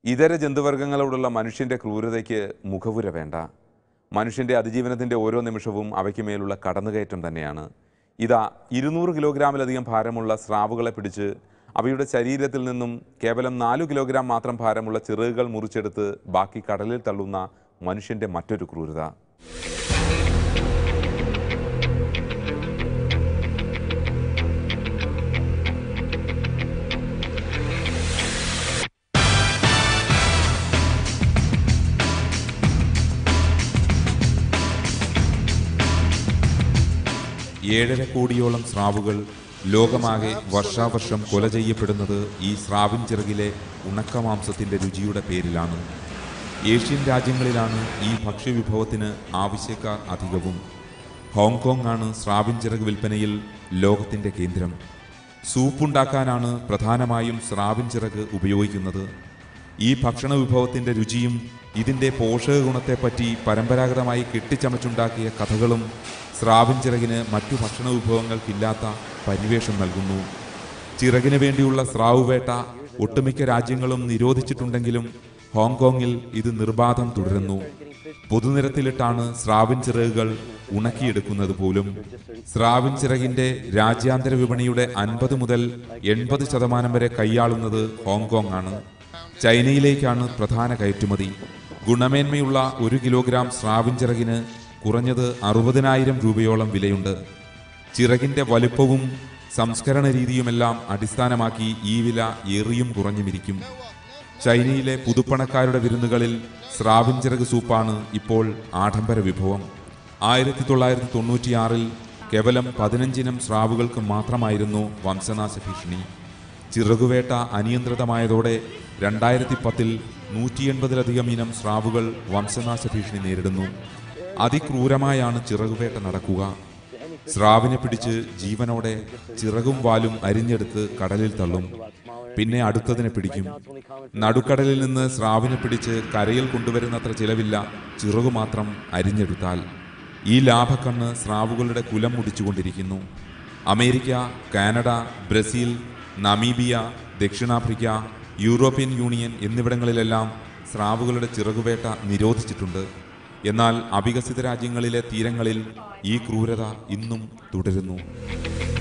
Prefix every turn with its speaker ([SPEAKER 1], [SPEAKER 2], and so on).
[SPEAKER 1] ഇതര ജന്തുവർഗ്ഗങ്ങളോടുള്ള മനുഷ്യൻ്റെ ക്രൂരതയ്ക്ക് മുഖവുര വേണ്ട മനുഷ്യൻ്റെ അതിജീവനത്തിൻ്റെ ഓരോ നിമിഷവും അവയ്ക്ക് മേലുള്ള കടന്നുകയറ്റം തന്നെയാണ് ഇതാ ഇരുന്നൂറ് കിലോഗ്രാമിലധികം ഭാരമുള്ള സ്രാവുകളെ പിടിച്ച് അവയുടെ ശരീരത്തിൽ നിന്നും കേവലം നാലു കിലോഗ്രാം മാത്രം ഭാരമുള്ള ചിറകുകൾ മുറിച്ചെടുത്ത് ബാക്കി കടലിൽ തള്ളുന്ന മനുഷ്യൻ്റെ മറ്റൊരു ക്രൂരത
[SPEAKER 2] ഏഴര കോടിയോളം സ്രാവുകൾ ലോകമാകെ വർഷാവർഷം കൊല ചെയ്യപ്പെടുന്നത് ഈ സ്രാവിൻ ചിറകിലെ ഉണക്കമാംസത്തിന്റെ രുചിയുടെ പേരിലാണ് ഏഷ്യൻ രാജ്യങ്ങളിലാണ് ഈ ഭക്ഷ്യവിഭവത്തിന് ആവശ്യക്കാർ അധികവും ഹോങ്കോങ് ആണ് സ്രാവിൻ ചിറക് വിൽപ്പനയിൽ ലോകത്തിന്റെ കേന്ദ്രം സൂപ്പുണ്ടാക്കാനാണ് പ്രധാനമായും സ്രാവിൻ ചിറക് ഉപയോഗിക്കുന്നത് ഈ ഭക്ഷണ വിഭവത്തിന്റെ രുചിയും ഇതിന്റെ പോഷക ഗുണത്തെപ്പറ്റി പരമ്പരാഗതമായി കെട്ടിച്ചമച്ചുണ്ടാക്കിയ കഥകളും സ്രാവിൻ ചിറകിന് മറ്റു ഭക്ഷണ വിഭവങ്ങൾക്കില്ലാത്ത പരിവേഷം നൽകുന്നു ചിറകിന് വേണ്ടിയുള്ള സ്രാവ് വേട്ട ഒട്ടുമിക്ക രാജ്യങ്ങളും നിരോധിച്ചിട്ടുണ്ടെങ്കിലും ഹോങ്കോങ്ങിൽ ഇത് നിർബാധം തുടരുന്നു പൊതുനിരത്തിലിട്ടാണ് സ്രാവിൻ ചിറകുകൾ ഉണക്കിയെടുക്കുന്നത് പോലും സ്രാവിൻ ചിറകിന്റെ രാജ്യാന്തര വിപണിയുടെ അൻപത് മുതൽ എൺപത് ശതമാനം വരെ കൈയാളുന്നത് ഹോങ്കോങ് ആണ് ചൈനയിലേക്കാണ് പ്രധാന കയറ്റുമതി ഗുണമേന്മയുള്ള ഒരു കിലോഗ്രാം സ്രാവിൻ ചിറകിന് കുറഞ്ഞത് അറുപതിനായിരം രൂപയോളം വിലയുണ്ട് ചിറകിന്റെ വലുപ്പവും സംസ്കരണ രീതിയുമെല്ലാം അടിസ്ഥാനമാക്കി ഈ വില ഏറിയും കുറഞ്ഞുമിരിക്കും ചൈനയിലെ പുതുപ്പണക്കാരുടെ വിരുന്നുകളിൽ സ്രാവിൻ ചിറക് സൂപ്പാണ് ഇപ്പോൾ ആഡംബര വിഭവം ആയിരത്തി തൊള്ളായിരത്തി തൊണ്ണൂറ്റിയാറിൽ കേവലം പതിനഞ്ചിനം സ്രാവുകൾക്ക് മാത്രമായിരുന്നു വംശനാശ ഭീഷണി ചിറകുവേട്ട അനിയന്ത്രിതമായതോടെ രണ്ടായിരത്തി പത്തിൽ നൂറ്റി എൺപതിലധികം ഇനം സ്രാവുകൾ വംശനാശ ഭീഷണി നേരിടുന്നു അതിക്രൂരമായാണ് ചിറകുവേട്ട നടക്കുക സ്രാവിനെ പിടിച്ച് ജീവനോടെ ചിറകും വാലും അരിഞ്ഞെടുത്ത് കടലിൽ തള്ളും പിന്നെ അടുത്തതിനെ പിടിക്കും നടുക്കടലിൽ നിന്ന് സ്രാവിനെ പിടിച്ച് കരയിൽ കൊണ്ടുവരുന്നത്ര ചിലവില്ല ചിറകു മാത്രം അരിഞ്ഞെടുത്താൽ ഈ ലാഭക്കണ്ണ് സ്രാവുകളുടെ കുലം മുടിച്ചുകൊണ്ടിരിക്കുന്നു അമേരിക്ക കാനഡ ബ്രസീൽ നമീബിയ ദക്ഷിണാഫ്രിക്ക യൂറോപ്യൻ യൂണിയൻ എന്നിവിടങ്ങളിലെല്ലാം സ്രാവുകളുടെ ചിറകുവേട്ട നിരോധിച്ചിട്ടുണ്ട് എന്നാൽ അവികസിത രാജ്യങ്ങളിലെ തീരങ്ങളിൽ ഈ ക്രൂരത ഇന്നും തുടരുന്നു